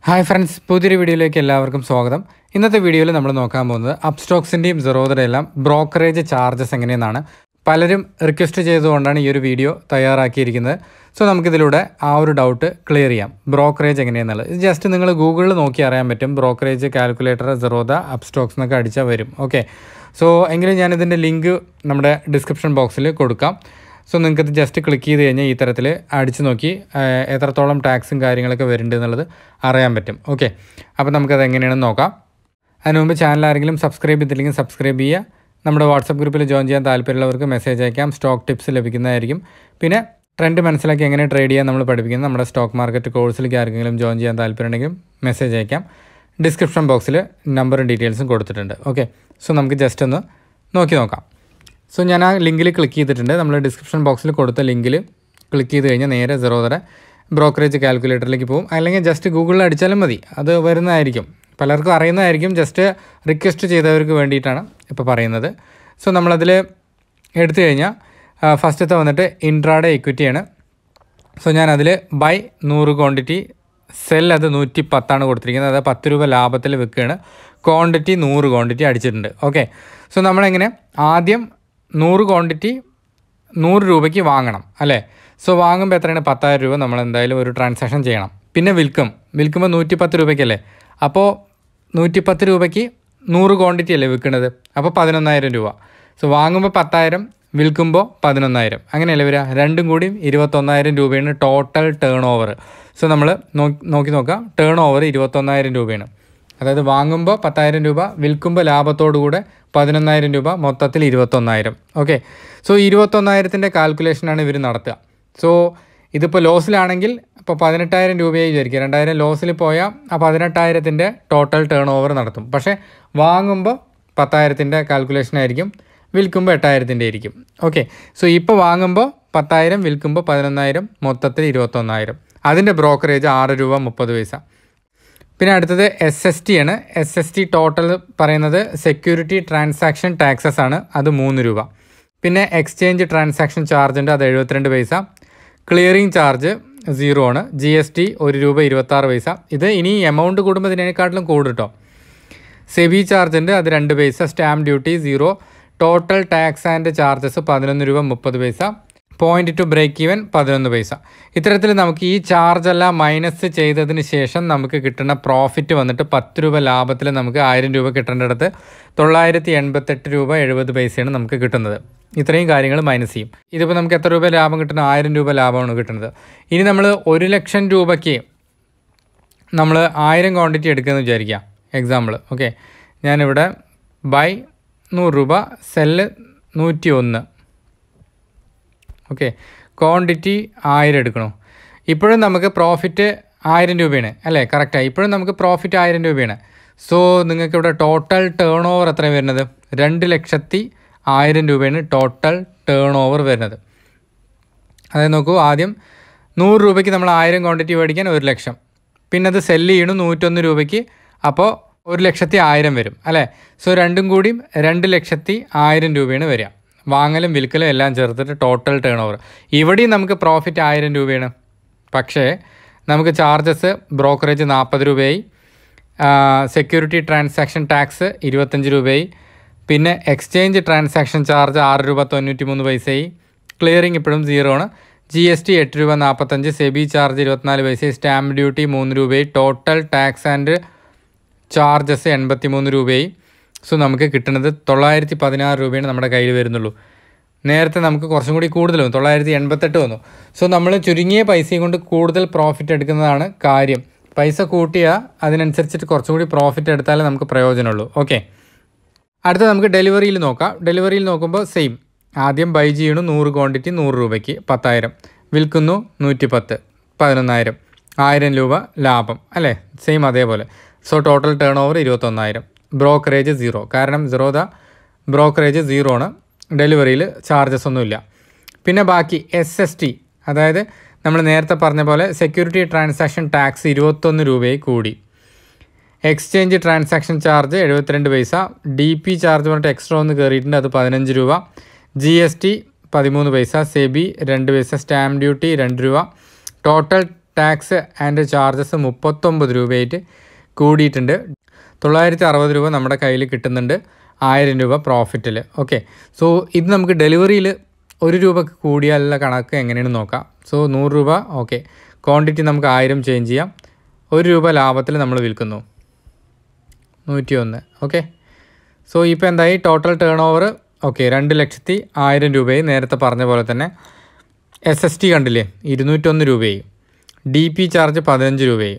hi friends പുതിയൊരു വീഡിയോയിലേക്ക് എല്ലാവർക്കും സ്വാഗതം ഇന്നത്തെ വീഡിയോയിൽ നമ്മൾ നോക്കാൻ പോകുന്നത് അപ്സ്റ്റോക്സിൻ്റെയും സെറോദയുടെ എല്ലാം ബ്രോക്കറേജ് ചാർജസ് എങ്ങനെയെന്നാണ് പലരും റിക്വസ്റ്റ് ചെയ്തുകൊണ്ടാണ് ഈ ഒരു വീഡിയോ തയ്യാറാക്കിയിരിക്കുന്നത് സോ നമുക്കിതിലൂടെ ആ ഒരു ഡൗട്ട് ക്ലിയർ ചെയ്യാം ബ്രോക്കറേജ് എങ്ങനെയെന്നുള്ളത് ഇത് ജസ്റ്റ് നിങ്ങൾ ഗൂഗിളിൽ നോക്കി അറിയാൻ പറ്റും ബ്രോക്കറേജ് കാൽക്കുലേറ്റർ സെറോദ അപ്സ്റ്റോക്സ് എന്നൊക്കെ അടിച്ചാൽ വരും ഓക്കെ സോ എങ്കിലും ഞാനിതിൻ്റെ ലിങ്ക് നമ്മുടെ ഡിസ്ക്രിപ്ഷൻ ബോക്സിൽ കൊടുക്കാം സോ നിങ്ങൾക്ക് ഇത് ജസ്റ്റ് ക്ലിക്ക് ചെയ്ത് കഴിഞ്ഞാൽ ഈ തരത്തിൽ അടിച്ചു നോക്കി ആ, എത്രത്തോളം ടാക്സും കാര്യങ്ങളൊക്കെ വരുന്നുണ്ട് എന്നുള്ളത് അറിയാൻ പറ്റും ഓക്കെ അപ്പോൾ നമുക്കത് എങ്ങനെയാണെന്ന് നോക്കാം അതിന് മുമ്പ് ചാനൽ ആരെങ്കിലും സബ്സ്ക്രൈബ് ചെയ്തില്ലെങ്കിൽ സബ്സ്ക്രൈബ് ചെയ്യുക നമ്മുടെ വാട്സപ്പ് ഗ്രൂപ്പിൽ ജോയിൻ ചെയ്യാൻ താല്പര്യമുള്ളവർക്ക് മെസ്സേജ് അയക്കാം സ്റ്റോക്ക് ടിപ്സ് ലഭിക്കുന്നതായിരിക്കും പിന്നെ ട്രെൻഡ് മനസ്സിലാക്കി എങ്ങനെ ട്രേഡ് ചെയ്യാൻ നമ്മൾ പഠിപ്പിക്കുന്നത് നമ്മുടെ സ്റ്റോക്ക് മാർക്കറ്റ് കോഴ്സിലേക്ക് ആർക്കെങ്കിലും ജോയിൻ ചെയ്യാൻ താല്പര്യമുണ്ടെങ്കിലും മെസ്സേജ് അയക്കാം ഡിസ്ക്രിപ്ഷൻ ബോക്സിൽ നമ്പറും ഡീറ്റെയിൽസും കൊടുത്തിട്ടുണ്ട് ഓക്കെ സോ നമുക്ക് ജസ്റ്റ് ഒന്ന് നോക്കി നോക്കാം സോ ഞാൻ ആ ലിങ്കിൽ ക്ലിക്ക് ചെയ്തിട്ടുണ്ട് നമ്മൾ ഡിസ്ക്രിപ്ഷൻ ബോക്സിൽ കൊടുത്ത ലിങ്കിൽ ക്ലിക്ക് ചെയ്ത് കഴിഞ്ഞാൽ നേരെ സെറോദറെ ബ്രോക്കറേജ് കാൽക്കുലേറ്ററിലേക്ക് പോകും അല്ലെങ്കിൽ ജസ്റ്റ് ഗൂഗിളിൽ അടിച്ചാലും മതി അത് വരുന്നതായിരിക്കും പലർക്കും അറിയുന്നതായിരിക്കും ജസ്റ്റ് റിക്വസ്റ്റ് ചെയ്തവർക്ക് വേണ്ടിയിട്ടാണ് ഇപ്പോൾ പറയുന്നത് സോ നമ്മളതിൽ എടുത്തു കഴിഞ്ഞാൽ ഫസ്റ്റത്തെ വന്നിട്ട് ഇൻട്രാഡേ ഇക്വിറ്റിയാണ് സോ ഞാൻ അതിൽ ബൈ നൂറ് ക്വാണ്ടിറ്റി സെൽ അത് നൂറ്റി പത്താണ് കൊടുത്തിരിക്കുന്നത് അത് പത്ത് രൂപ ലാഭത്തിൽ വിൽക്കുകയാണ് ക്വാണ്ടിറ്റി നൂറ് ക്വാണ്ടിറ്റി അടിച്ചിട്ടുണ്ട് ഓക്കെ സോ നമ്മളെങ്ങനെ ആദ്യം നൂറ് ക്വാണ്ടിറ്റി നൂറ് രൂപയ്ക്ക് വാങ്ങണം അല്ലേ സോ വാങ്ങുമ്പോൾ എത്രയാണ് പത്തായിരം രൂപ നമ്മൾ എന്തായാലും ഒരു ട്രാൻസാക്ഷൻ ചെയ്യണം പിന്നെ വിൽക്കും വിൽക്കുമ്പോൾ നൂറ്റി പത്ത് രൂപയ്ക്കല്ലേ അപ്പോൾ നൂറ്റി പത്ത് രൂപയ്ക്ക് നൂറ് ക്വാണ്ടിറ്റി അല്ലേ വിൽക്കുന്നത് അപ്പോൾ പതിനൊന്നായിരം രൂപ സോ വാങ്ങുമ്പോൾ പത്തായിരം വിൽക്കുമ്പോൾ പതിനൊന്നായിരം അങ്ങനെയല്ലേ വരിക രണ്ടും കൂടി ഇരുപത്തൊന്നായിരം രൂപയാണ് ടോട്ടൽ ടേൺ ഓവർ സോ നമ്മൾ നോക്കി നോക്കാം ടേൺ ഓവർ ഇരുപത്തൊന്നായിരം രൂപയാണ് അതായത് വാങ്ങുമ്പോൾ പത്തായിരം രൂപ വിൽക്കുമ്പോൾ ലാഭത്തോടു കൂടെ പതിനൊന്നായിരം രൂപ മൊത്തത്തിൽ ഇരുപത്തൊന്നായിരം ഓക്കെ സോ ഇരുപത്തൊന്നായിരത്തിൻ്റെ കാൽക്കുലേഷനാണ് ഇവർ നടത്തുക സോ ഇതിപ്പോൾ ലോസിലാണെങ്കിൽ ഇപ്പോൾ പതിനെട്ടായിരം രൂപയായി വിചാരിക്കുക രണ്ടായിരം ലോസിൽ പോയാൽ ആ പതിനെട്ടായിരത്തിൻ്റെ ടോട്ടൽ ടേൺ ഓവർ നടത്തും പക്ഷേ വാങ്ങുമ്പോൾ പത്തായിരത്തിൻ്റെ കാൽക്കുലേഷൻ ആയിരിക്കും വിൽക്കുമ്പോൾ എട്ടായിരത്തിൻ്റെ ആയിരിക്കും ഓക്കെ സോ ഇപ്പോൾ വാങ്ങുമ്പോൾ പത്തായിരം വിൽക്കുമ്പോൾ പതിനൊന്നായിരം മൊത്തത്തിൽ ഇരുപത്തൊന്നായിരം അതിൻ്റെ ബ്രോക്കറേജ് ആറ് രൂപ മുപ്പത് പൈസ പിന്നെ അടുത്തത് എസ് എസ് ടി ആണ് എസ് എസ് ടി ടോട്ടൽ പറയുന്നത് സെക്യൂരിറ്റി ട്രാൻസാക്ഷൻ ടാക്സസ് ആണ് അത് മൂന്ന് രൂപ പിന്നെ എക്സ്ചേഞ്ച് ട്രാൻസാക്ഷൻ ചാർജ് ഉണ്ട് അത് എഴുപത്തിരണ്ട് പൈസ ക്ലിയറിംഗ് ചാർജ് സീറോ ആണ് ജി എസ് ടി ഒരു രൂപ ഇരുപത്താറ് പൈസ ഇത് ഇനി എമൗണ്ട് കൂടുമ്പോൾ ഇതിനേക്കാട്ടിലും കൂടും കേട്ടോ സെബി ചാർജ് ഉണ്ട് അത് രണ്ട് പൈസ stamp duty zero total tax and charges പതിനൊന്ന് രൂപ മുപ്പത് പൈസ പോയിന്റ് ടു ബ്രേക്ക് ഈവൻ പതിനൊന്ന് പൈസ ഇത്തരത്തിൽ നമുക്ക് ഈ ചാർജ് എല്ലാം മൈനസ് ചെയ്തതിന് ശേഷം നമുക്ക് കിട്ടുന്ന പ്രോഫിറ്റ് വന്നിട്ട് പത്ത് രൂപ ലാഭത്തിൽ നമുക്ക് ആയിരം രൂപ കിട്ടേണ്ടടുത്ത് തൊള്ളായിരത്തി എൺപത്തെട്ട് രൂപ എഴുപത് പൈസയാണ് നമുക്ക് കിട്ടുന്നത് ഇത്രയും കാര്യങ്ങൾ മൈനസ് ചെയ്യും ഇതിപ്പോൾ നമുക്ക് എത്ര രൂപ ലാഭം കിട്ടുന്ന ആയിരം രൂപ ലാഭമാണ് കിട്ടുന്നത് ഇനി നമ്മൾ ഒരു ലക്ഷം രൂപയ്ക്ക് നമ്മൾ ആയിരം ക്വാണ്ടിറ്റി എടുക്കുമെന്ന് വിചാരിക്കാം എക്സാമ്പിൾ ഓക്കെ ഞാനിവിടെ ബൈ നൂറ് രൂപ സെല്ല് നൂറ്റി ഒന്ന് ഓക്കെ ക്വാണ്ടിറ്റി ആയിരം എടുക്കണോ ഇപ്പോഴും നമുക്ക് പ്രോഫിറ്റ് ആയിരം രൂപയാണ് അല്ലേ കറക്റ്റായി ഇപ്പോഴും നമുക്ക് പ്രോഫിറ്റ് ആയിരം രൂപയാണ് സോ നിങ്ങൾക്ക് ഇവിടെ ടോട്ടൽ ടേൺ ഓവർ എത്ര വരുന്നത് രണ്ട് ലക്ഷത്തി ആയിരം രൂപയാണ് ടോട്ടൽ ടേൺ ഓവർ വരുന്നത് അതായത് നോക്കൂ ആദ്യം നൂറ് രൂപയ്ക്ക് നമ്മൾ ആയിരം ക്വാണ്ടിറ്റി മേടിക്കാൻ ഒരു ലക്ഷം പിന്നെ അത് സെല്ല് ചെയ്യണം നൂറ്റൊന്ന് രൂപയ്ക്ക് അപ്പോൾ ഒരു ലക്ഷത്തി ആയിരം വരും അല്ലേ സോ രണ്ടും കൂടിയും രണ്ട് ലക്ഷത്തി ആയിരം രൂപയാണ് വരിക വാങ്ങലും വിൽക്കലും എല്ലാം ചേർത്തിട്ട് ടോട്ടൽ ടേൺ ഓവർ ഇവിടെയും നമുക്ക് പ്രോഫിറ്റ് ആയിരം രൂപയാണ് പക്ഷേ നമുക്ക് ചാർജസ് ബ്രോക്കറേജ് നാൽപ്പത് രൂപയായി സെക്യൂരിറ്റി ട്രാൻസാക്ഷൻ ടാക്സ് ഇരുപത്തഞ്ച് രൂപയായി പിന്നെ എക്സ്ചേഞ്ച് ട്രാൻസാക്ഷൻ ചാർജ് ആറ് രൂപ തൊണ്ണൂറ്റി മൂന്ന് പൈസയായി ക്ലിയറിംഗ് ഇപ്പോഴും സീറോ ആണ് ജി എസ് ടി എട്ട് രൂപ നാൽപ്പത്തഞ്ച് സെബി ചാർജ് ഇരുപത്തിനാല് പൈസ സ്റ്റാമ്പ് ഡ്യൂട്ടി മൂന്ന് രൂപയായി ടോട്ടൽ ടാക്സ് ആൻഡ് ചാർജസ് എൺപത്തി മൂന്ന് രൂപയായി സോ നമുക്ക് കിട്ടുന്നത് തൊള്ളായിരത്തി പതിനാറ് രൂപയാണ് നമ്മുടെ കയ്യിൽ വരുന്നുള്ളൂ നേരത്തെ നമുക്ക് കുറച്ചും കൂടി കൂടുതൽ വന്നു തൊള്ളായിരത്തി എൺപത്തെട്ട് വന്നു സോ നമ്മൾ ചുരുങ്ങിയ പൈസയും കൊണ്ട് കൂടുതൽ പ്രോഫിറ്റ് എടുക്കുന്നതാണ് കാര്യം പൈസ കൂട്ടിയാൽ അതിനനുസരിച്ചിട്ട് കുറച്ചും കൂടി പ്രോഫിറ്റ് എടുത്താലേ നമുക്ക് പ്രയോജനമുള്ളൂ ഓക്കെ അടുത്ത നമുക്ക് ഡെലിവറിയിൽ നോക്കാം ഡെലിവറിയിൽ നോക്കുമ്പോൾ സെയിം ആദ്യം ബൈ ചെയ്യണു നൂറ് ക്വാണ്ടിറ്റി നൂറ് രൂപയ്ക്ക് പത്തായിരം വിൽക്കുന്നു നൂറ്റി പത്ത് പതിനൊന്നായിരം ആയിരം രൂപ ലാഭം അല്ലേ സെയിം അതേപോലെ സോ ടോട്ടൽ ടേൺ ഓവർ ഇരുപത്തൊന്നായിരം ബ്രോക്കറേജ് സീറോ കാരണം സീറോദ ബ്രോക്കറേജ് സീറോ ആണ് ഡെലിവറിയിൽ ചാർജസ് ഒന്നുമില്ല പിന്നെ ബാക്കി എസ് എസ് ടി അതായത് നമ്മൾ നേരത്തെ പറഞ്ഞ പോലെ സെക്യൂരിറ്റി ട്രാൻസാക്ഷൻ ടാക്സ് ഇരുപത്തൊന്ന് രൂപയായി കൂടി എക്സ്ചേഞ്ച് ട്രാൻസാക്ഷൻ ചാർജ് എഴുപത്തിരണ്ട് പൈസ ഡി പി ചാർജ് പറഞ്ഞിട്ട് എക്സ്ട്രാ ഒന്ന് കയറിയിട്ടുണ്ട് അത് പതിനഞ്ച് രൂപ ജി എസ് ടി പതിമൂന്ന് പൈസ സെബി രണ്ട് പൈസ സ്റ്റാമ്പ് ഡ്യൂട്ടി രണ്ട് രൂപ ടോട്ടൽ ടാക്സ് ആൻഡ് ചാർജസ് മുപ്പത്തൊമ്പത് രൂപയായിട്ട് കൂടിയിട്ടുണ്ട് തൊള്ളായിരത്തി അറുപത് രൂപ നമ്മുടെ കയ്യിൽ കിട്ടുന്നുണ്ട് ആയിരം രൂപ പ്രോഫിറ്റിൽ ഓക്കെ സോ ഇത് നമുക്ക് ഡെലിവറിയിൽ ഒരു രൂപക്ക് കൂടിയാലുള്ള കണക്ക് എങ്ങനെയാണ് നോക്കാം സോ നൂറ് രൂപ ഓക്കെ ക്വാണ്ടിറ്റി നമുക്ക് ആയിരം ചേഞ്ച് ചെയ്യാം ഒരു രൂപ ലാഭത്തിൽ നമ്മൾ വിൽക്കുന്നു നൂറ്റി ഒന്ന് ഓക്കെ സോ ഇപ്പോൾ എന്തായി ടോട്ടൽ ടേൺ ഓവർ ഓക്കെ രണ്ട് ലക്ഷത്തി ആയിരം രൂപയും നേരത്തെ പറഞ്ഞ പോലെ തന്നെ എസ് എസ് ടി കണ്ടില്ലേ ഇരുന്നൂറ്റൊന്ന് രൂപയും ഡി പി ചാർജ് പതിനഞ്ച് രൂപയും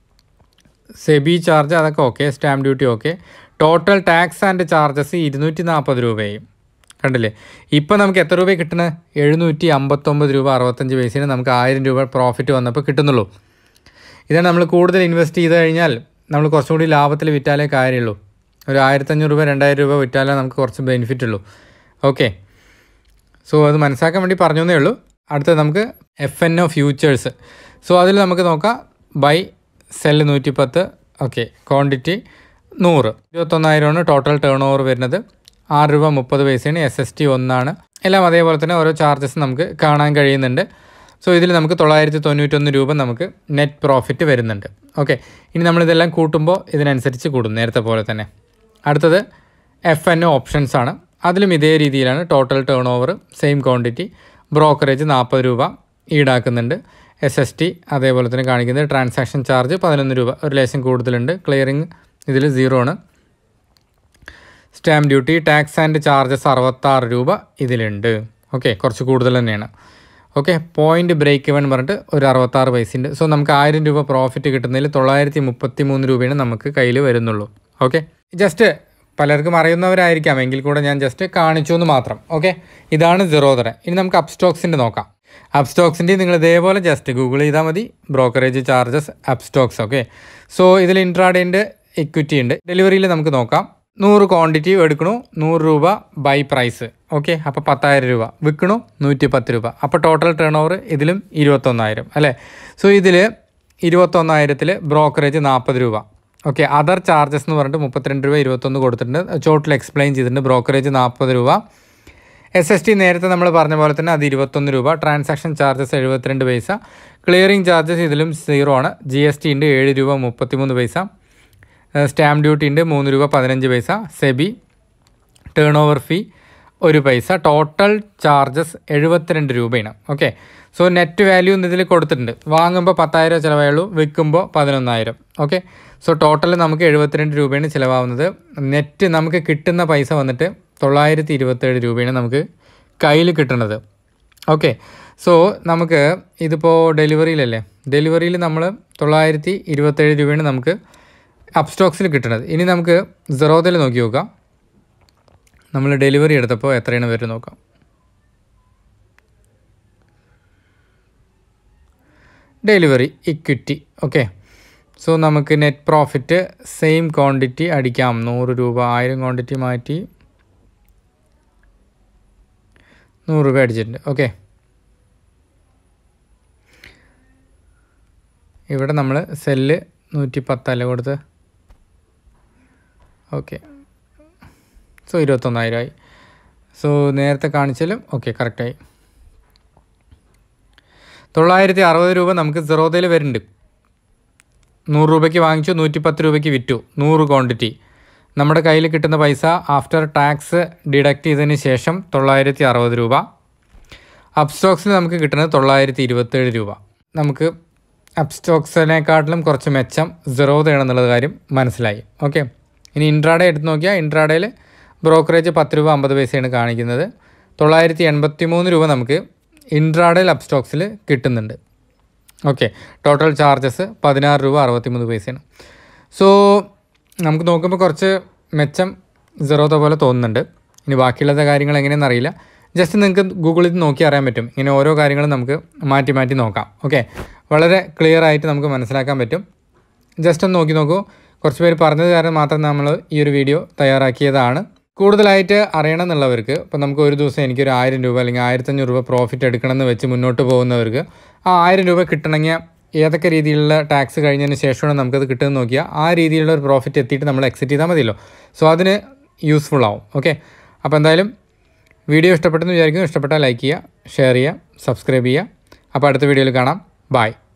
സെബി ചാർജ് അതൊക്കെ okay stamp duty okay total tax and charges ഇരുന്നൂറ്റി നാൽപ്പത് രൂപയും കണ്ടില്ലേ ഇപ്പോൾ നമുക്ക് എത്ര രൂപ കിട്ടുന്നത് എഴുന്നൂറ്റി അമ്പത്തൊമ്പത് രൂപ അറുപത്തഞ്ച് പൈസയാണ് നമുക്ക് ആയിരം രൂപ പ്രോഫിറ്റ് വന്നപ്പോൾ കിട്ടുന്നുള്ളൂ ഇതാണ് നമ്മൾ കൂടുതൽ ഇൻവെസ്റ്റ് ചെയ്ത് കഴിഞ്ഞാൽ നമ്മൾ കുറച്ചും കൂടി ലാഭത്തിൽ വിറ്റാലേ കാര്യമുള്ളൂ ഒരു ആയിരത്തഞ്ഞൂറ് രൂപ രണ്ടായിരം രൂപ വിറ്റാലേ നമുക്ക് കുറച്ച് ബെനിഫിറ്റ് ഉള്ളൂ ഓക്കെ സോ അത് മനസ്സിലാക്കാൻ വേണ്ടി പറഞ്ഞു എന്നേ ഉള്ളൂ അടുത്തത് നമുക്ക് F N O futures so അതിൽ നമുക്ക് നോക്കാം ബൈ സെല്ല് നൂറ്റിപ്പത്ത് ഓക്കെ ക്വാണ്ടിറ്റി നൂറ് ഇരുപത്തൊന്നായിരമാണ് ടോട്ടൽ ടേൺ ഓവർ വരുന്നത് ആറ് രൂപ മുപ്പത് പൈസയാണ് എസ് എസ് ടി ഒന്നാണ് എല്ലാം അതേപോലെ തന്നെ ഓരോ ചാർജസ് നമുക്ക് കാണാൻ കഴിയുന്നുണ്ട് സോ ഇതിൽ നമുക്ക് തൊള്ളായിരത്തി തൊണ്ണൂറ്റൊന്ന് രൂപ നമുക്ക് നെറ്റ് പ്രോഫിറ്റ് വരുന്നുണ്ട് ഓക്കെ ഇനി നമ്മളിതെല്ലാം കൂട്ടുമ്പോൾ ഇതിനനുസരിച്ച് കൂടും നേരത്തെ പോലെ തന്നെ അടുത്തത് എഫ് എൻ ഒ ഓപ്ഷൻസ് ആണ് അതിലും ഇതേ രീതിയിലാണ് total turnover same quantity brokerage നാൽപ്പത് രൂപ ഈടാക്കുന്നുണ്ട് എസ് എസ് ടി അതേപോലെ തന്നെ കാണിക്കുന്നത് ട്രാൻസാക്ഷൻ ചാർജ് പതിനൊന്ന് രൂപ ഒരു ലേശം കൂടുതലുണ്ട് ക്ലിയറിങ് ഇതിൽ സീറോ ആണ് stamp duty tax and charges അറുപത്താറ് രൂപ ഇതിലുണ്ട് ഓക്കെ കുറച്ച് കൂടുതൽ തന്നെയാണ് ഓക്കെ പോയിൻ്റ് ബ്രേക്ക് ഇവൻ പറഞ്ഞിട്ട് ഒരു അറുപത്താറ് പൈസ ഉണ്ട് സോ നമുക്ക് ആയിരം രൂപ പ്രോഫിറ്റ് കിട്ടുന്നതിൽ തൊള്ളായിരത്തി മുപ്പത്തി മൂന്ന് രൂപയാണ് നമുക്ക് കയ്യിൽ വരുന്നുള്ളൂ ഓക്കെ ജസ്റ്റ് പലർക്കും അറിയുന്നവരായിരിക്കാം എങ്കിൽ കൂടെ ഞാൻ ജസ്റ്റ് കാണിച്ചു എന്ന് മാത്രം ഓക്കെ ഇതാണ് സിറോദറ ഇനി നമുക്ക് അപ്സ്റ്റോക്സിൻ്റെ നോക്കാം അപ്സ്റ്റോക്സിൻ്റെ നിങ്ങൾ ഇതേപോലെ ജസ്റ്റ് ഗൂഗിൾ ചെയ്താൽ മതി brokerage charges Upstox okay so ഇതിൽ ഇൻട്രാഡേൻ്റെ ഇക്വിറ്റി ഉണ്ട് ഡെലിവറിയിൽ നമുക്ക് നോക്കാം നൂറ് ക്വാണ്ടിറ്റി എടുക്കണു നൂറ് രൂപ ബൈ പ്രൈസ് ഓക്കെ അപ്പോൾ പത്തായിരം രൂപ വിൽക്കണു നൂറ്റി പത്ത് രൂപ അപ്പോൾ ടോട്ടൽ ടേൺ ഓവർ ഇതിലും ഇരുപത്തൊന്നായിരം അല്ലേ സോ ഇതിൽ ഇരുപത്തൊന്നായിരത്തിൽ ബ്രോക്കറേജ് നാൽപ്പത് രൂപ ഓക്കെ അതർ ചാർജസ് എന്ന് പറഞ്ഞിട്ട് മുപ്പത്തിരണ്ട് രൂപ ഇരുപത്തൊന്ന് കൊടുത്തിട്ടുണ്ട് ചോട്ടിൽ എക്സ്പ്ലെയിൻ ചെയ്തിട്ടുണ്ട് ബ്രോക്കറേജ് നാൽപ്പത് രൂപ എസ് എസ് ടി നേരത്തെ നമ്മൾ പറഞ്ഞ പോലെ തന്നെ അത് ഇരുപത്തൊന്ന് രൂപ ട്രാൻസാക്ഷൻ ചാർജസ് എഴുപത്തിരണ്ട് പൈസ ക്ലിയറിംഗ് ചാർജസ് ഇതിലും സീറോ ആണ് ജി എസ് ടി ഉണ്ട് ഏഴ് രൂപ മുപ്പത്തിമൂന്ന് പൈസ സ്റ്റാമ്പ് ഡ്യൂട്ടി ഉണ്ട് മൂന്ന് രൂപ പതിനഞ്ച് പൈസ സെബി ടേൺ ഓവർ ഫീ ഒരു പൈസ ടോട്ടൽ ചാർജസ് എഴുപത്തിരണ്ട് രൂപയാണ് ഓക്കെ സോ നെറ്റ് വാല്യൂ ഇതിൽ കൊടുത്തിട്ടുണ്ട് വാങ്ങുമ്പോൾ പത്തായിരം ചിലവായുള്ളൂ വിൽക്കുമ്പോൾ പതിനൊന്നായിരം ഓക്കെ സോ ടോട്ടൽ നമുക്ക് എഴുപത്തിരണ്ട് രൂപയാണ് ചിലവാകുന്നത് നെറ്റ് നമുക്ക് കിട്ടുന്ന പൈസ വന്നിട്ട് തൊള്ളായിരത്തി ഇരുപത്തേഴ് രൂപയാണ് നമുക്ക് കയ്യിൽ കിട്ടുന്നത് ഓക്കെ സോ നമുക്ക് ഇതിപ്പോൾ ഡെലിവറിയിലല്ലേ ഡെലിവറിയിൽ നമ്മൾ തൊള്ളായിരത്തി ഇരുപത്തേഴ് രൂപയാണ് നമുക്ക് അപ്സ്റ്റോക്സിൽ കിട്ടുന്നത് ഇനി നമുക്ക് സെറോദയിൽ നോക്കി നോക്കാം നമ്മൾ ഡെലിവറി എടുത്തപ്പോൾ എത്രയാണ് വരും നോക്കാം ഡെലിവറി ഇക്വിറ്റി ഓക്കെ സോ നമുക്ക് നെറ്റ് പ്രോഫിറ്റ് സെയിം ക്വാണ്ടിറ്റി അടിക്കാം നൂറ് രൂപ ആയിരം ക്വാണ്ടിറ്റി മാറ്റി നൂറ് രൂപ അടിച്ചിട്ടുണ്ട് ഓക്കെ ഇവിടെ നമ്മൾ സെല്ല് നൂറ്റി പത്തല്ല കൊടുത്ത് ഓക്കെ സോ ഇരുപത്തൊന്നായിരമായി സോ നേരത്തെ കാണിച്ചാലും ഓക്കെ കറക്റ്റായി തൊള്ളായിരത്തി അറുപത് രൂപ നമുക്ക് സെറോദയിൽ വരുന്നുണ്ട് നൂറ് രൂപയ്ക്ക് വാങ്ങിച്ചു നൂറ്റി പത്ത് രൂപയ്ക്ക് വിറ്റു നൂറ് ക്വാണ്ടിറ്റി നമ്മുടെ കയ്യിൽ കിട്ടുന്ന പൈസ ആഫ്റ്റർ ടാക്സ് ഡിഡക്റ്റ് ചെയ്തതിന് ശേഷം തൊള്ളായിരത്തി അറുപത് രൂപ അപ്സ്റ്റോക്സിൽ നമുക്ക് കിട്ടുന്നത് തൊള്ളായിരത്തി ഇരുപത്തേഴ് രൂപ നമുക്ക് അപ്സ്റ്റോക്സിനെക്കാട്ടിലും കുറച്ച് മെച്ചം സെറോദയാണെന്നുള്ള കാര്യം മനസ്സിലായി ഓക്കെ ഇനി ഇൻട്രാഡേ എടുത്ത് നോക്കിയാൽ ഇൻട്രാഡേയിൽ ബ്രോക്കറേജ് പത്ത് രൂപ അമ്പത് പൈസയാണ് കാണിക്കുന്നത് തൊള്ളായിരത്തി എൺപത്തി മൂന്ന് രൂപ നമുക്ക് ഇൻട്രാഡേൽ അപ്സ്റ്റോക്സിൽ കിട്ടുന്നുണ്ട് ഓക്കെ ടോട്ടൽ ചാർജസ് പതിനാറ് രൂപ അറുപത്തിമൂന്ന് പൈസയാണ് സോ നമുക്ക് നോക്കുമ്പോൾ കുറച്ച് മെച്ചം സെറോത പോലെ തോന്നുന്നുണ്ട് ഇനി ബാക്കിയുള്ള കാര്യങ്ങൾ എങ്ങനെയെന്ന് അറിയില്ല ജസ്റ്റ് നിങ്ങൾക്ക് ഗൂഗിളിൽ നോക്കി അറിയാൻ പറ്റും ഇങ്ങനെ ഓരോ കാര്യങ്ങളും നമുക്ക് മാറ്റി മാറ്റി നോക്കാം ഓക്കെ വളരെ ക്ലിയർ ആയിട്ട് നമുക്ക് മനസ്സിലാക്കാൻ പറ്റും ജസ്റ്റ് ഒന്ന് നോക്കി നോക്കൂ കുറച്ച് പേര് പറഞ്ഞത് കാരണം മാത്രം നമ്മൾ ഈ ഒരു വീഡിയോ തയ്യാറാക്കിയതാണ് കൂടുതലായിട്ട് അറിയണം എന്നുള്ളവർക്ക് ഇപ്പോൾ നമുക്ക് ഒരു ദിവസം എനിക്കൊരു ആയിരം രൂപ അല്ലെങ്കിൽ ആയിരത്തഞ്ഞൂറ് രൂപ പ്രോഫിറ്റ് എടുക്കണമെന്ന് വെച്ച് മുന്നോട്ട് പോകുന്നവർക്ക് ആ ആയിരം രൂപ കിട്ടണമെങ്കിൽ ഏതൊക്കെ രീതിയിലുള്ള ടാക്സ് കഴിഞ്ഞതിന് ശേഷമാണ് നമുക്കത് കിട്ടുന്നത് നോക്കിയാൽ ആ രീതിയിലുള്ള ഒരു പ്രോഫിറ്റ് എത്തിയിട്ട് നമ്മൾ എക്സിറ്റ് ചെയ്താൽ മതിയല്ലോ സോ അതിന് യൂസ്ഫുൾ ആവും ഓക്കെ അപ്പോൾ എന്തായാലും വീഡിയോ ഇഷ്ടപ്പെട്ടെന്ന് വിചാരിക്കുന്നു ഇഷ്ടപ്പെട്ടാൽ ലൈക്ക് ചെയ്യുക ഷെയർ ചെയ്യുക സബ്സ്ക്രൈബ് ചെയ്യുക അപ്പോൾ അടുത്ത വീഡിയോയിൽ കാണാം ബായ്